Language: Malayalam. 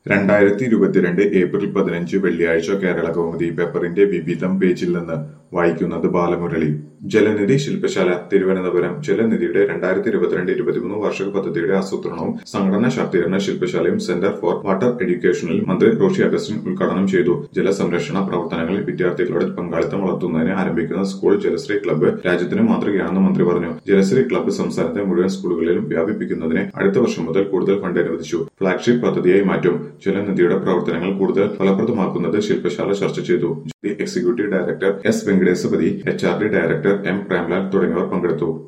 രണ്ടായിരത്തി ഇരുപത്തിരണ്ട് ഏപ്രിൽ പതിനഞ്ച് വെള്ളിയാഴ്ച കേരള കൗമുദി പേപ്പറിന്റെ വിവിധം പേജിൽ നിന്ന് വായിക്കുന്നത് ബാലമുരളി ജലനിധി ശില്പശാല തിരുവനന്തപുരം ജലനിധിയുടെ രണ്ടായിരത്തി ഇരുപത്തിരണ്ട് ഇരുപത്തിമൂന്ന് വാർഷിക പദ്ധതിയുടെ ആസൂത്രണവും സംഘടനാ ശാക്തീകരണ ശില്പശാലയും സെന്റർ ഫോർ വാട്ടർ എഡ്യൂക്കേഷനിൽ മന്ത്രി റോഷി അഗസ്റ്റിൻ ഉദ്ഘാടനം ചെയ്തു ജലസംരക്ഷണ പ്രവർത്തനങ്ങളിൽ വിദ്യാർത്ഥികളുടെ പങ്കാളിത്തം വളർത്തുന്നതിന് ആരംഭിക്കുന്ന സ്കൂൾ ജലശ്രീ ക്ലബ്ബ് രാജ്യത്തിന് മാതൃകയാണെന്ന് മന്ത്രി പറഞ്ഞു ജലശ്രീ ക്ലബ്ബ് സംസ്ഥാനത്തെ മുഴുവൻ സ്കൂളുകളിലും വ്യാപിപ്പിക്കുന്നതിന് അടുത്ത വർഷം മുതൽ കൂടുതൽ ഫണ്ട് അനുവദിച്ചു ഫ്ളാഗ്ഷിപ്പ് പദ്ധതിയായി മാറ്റും ജലനിധിയുടെ പ്രവർത്തനങ്ങൾ കൂടുതൽ ഫലപ്രദമാക്കുന്നത് ശില്പശാല ചർച്ച ചെയ്തു executive director S Venkatesapathy H R D director M Premlal തുടങ്ങിയവർ പങ്കെടുത്തു